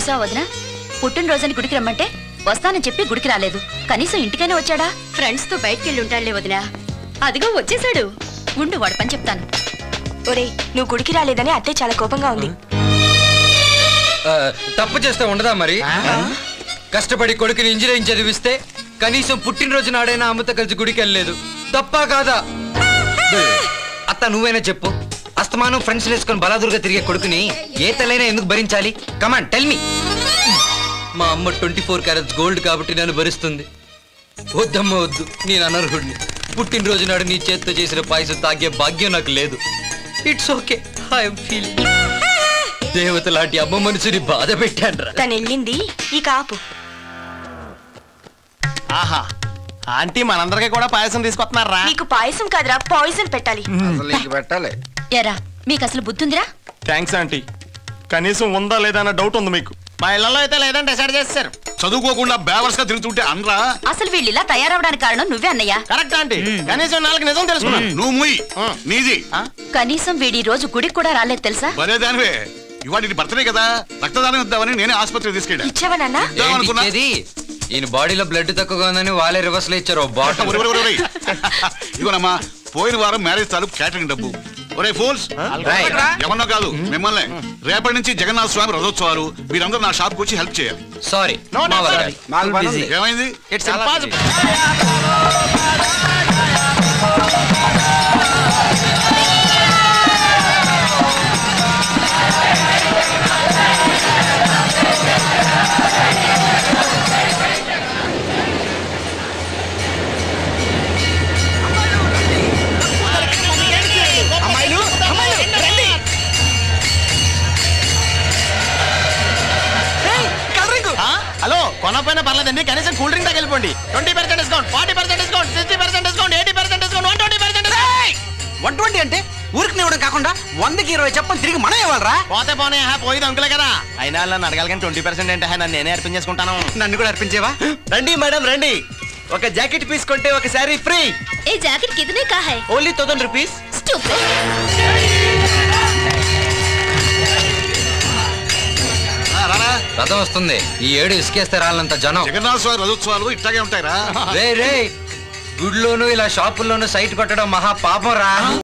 చూసావా వదిన పుట్టినరోజని గుడికి రమ్మంటే వస్తానని చెప్పి గుడికి రాలేదు కనీసం ఇంటికైనా వచ్చాడా ఫ్రెండ్స్ తో బయటికి వెళ్ళి ఉంటాడులే వదిన అదిగో వచ్చేసాడు ఉండు వాడు పని చెప్తాను ఒరే నువ్వు గుడికి రాలేదని అత్తయ్య చాలా కోపంగా ఉంది ఆ, తప్పు చేస్తే ఉండదా మరి కష్టపడి కొడుకుని ఇంజనీరింగ్ చదివిస్తే కనీసం పుట్టినరోజు నాడైనా అమ్మతో కలిసి గుడికి వెళ్ళలేదు తప్పా కాదా అత్త నువ్వైనా చెప్పు అస్తమానం ఫ్రెండ్స్ వేసుకొని బలాదురుగా తిరిగే కొడుకుని ఏ తలైనా ఎందుకు భరించాలి కమాన్ టెల్ మీ మా అమ్మ ట్వంటీ ఫోర్ క్యారెట్స్ గోల్డ్ కాబట్టి నన్ను భరిస్తుంది వద్దమ్మ వద్దు నేను అనర్హుడిని పుట్టినరోజు నాడు నీ చేత్తో చేసిన పాయసం తాగే భాగ్యం నాకు లేదు ఇట్స్ ఓకే ఐఎమ్ ఫీలింగ్ దేవత లాంటి అమ్మ మనసుని బాధ పెట్టాన్రా తను వెళ్ళింది ఇక ఆపు ఆహా ఆంటీ మనందరికీ కూడా పాయసం తీసుకొస్తున్నారా నీకు పాయసం కాదురా పాయిజన్ పెట్టాలి అసలు ఇంక పెట్టాలి ఎరా మీకు అసలు బుద్ధుందిరా థ్యాంక్స్ ఆంటీ కనీసం ఉందా లేదా అన్న డౌట్ ఉంది మీకు మా ఇళ్లలో అయితే లేదని డిసైడ్ చేస్తారు చదువుకోకుండా బేవర్స్ గా తిరుగుతుంటే అనరా అసలు వీళ్ళు ఇలా తయారవడానికి కారణం నువ్వే అన్నయ్యా కరెక్ట్ ఆంటీ కనీసం నాలుగు నిజం తెలుసుకున్నాను నువ్వు ముయ్ నీది కనీసం వీడి రోజు గుడికి కూడా రాలేదు తెలుసా భలే దానివే ఇవాళ నీ బర్త్డే కదా రక్తదానం ఇద్దామని నేనే ఆసుపత్రికి తీసుకెళ్ళా ఇచ్చావా నాన్న ఇద్దాం అనుకున్నా ఏంటి ఇచ్చేది? ఈయన బాడీలో బ్లడ్ తక్కువగా ఉందని వాళ్ళే రివర్స్ లో ఇచ్చారు ఓ బాటిల్ ఒరే, ఒరే, ఒరే, ఒరే. ఇదిగోనమ్మా పోయిన వారం మ్యారేజ్ తాలూకు క్యాటరింగ్ డబ్బు ఒరే ఫోల్స్ Right. ఎవరన్నా కాదు మిమ్మల్ని రేపటి నుంచి జగన్నాథ స్వామి రథోత్సవాలు మీరందరూ నా షాప్కి వచ్చి హెల్ప్ చేయాలి సారీ No, no, sorry. మాకు పని ఉంది. ఏమైంది ఇట్స్ ఇంపాసిబుల్ హలో కొనపోయినా పర్లేదండి కనీసం కూల్ డ్రింక్ దాకా వెళ్ళిపోండి twenty percent discount forty percent discount sixty percent discount eighty percent discount one twenty percent one twenty అంటే ఊరికి ఇవ్వడం కాకుండా వందకి ఇరవై చెప్పని తిరిగి మనం ఇవ్వాలరా పోతే పోనీ హా పోయింది అంకులే కదా అయినా నన్ను అడగాలి కానీ ట్వంటీ పర్సెంట్ అంటే నన్ను నేనే అర్పించేసుకుంటాను నన్ను కూడా అర్పించేవా రండి మేడం రండి ఒక జాకెట్ పీస్ కొంటే ఒక శారీ ఫ్రీ ఏ జాకెట్ కితనే కా హై ఓన్లీ థౌసండ్ రూపీస్ Stupid. ఆ, రారా రథం వస్తుంది ఈ ఏడు ఇసుకేస్తే రాలంత జనం జగన్నాథ స్వామి రథోత్సవాలు ఇట్లాగే ఉంటాయిరా రే రే గుడ్లోను ఇలా షాపుల్లోను సైట్ కొట్టడం మహా పాపం రా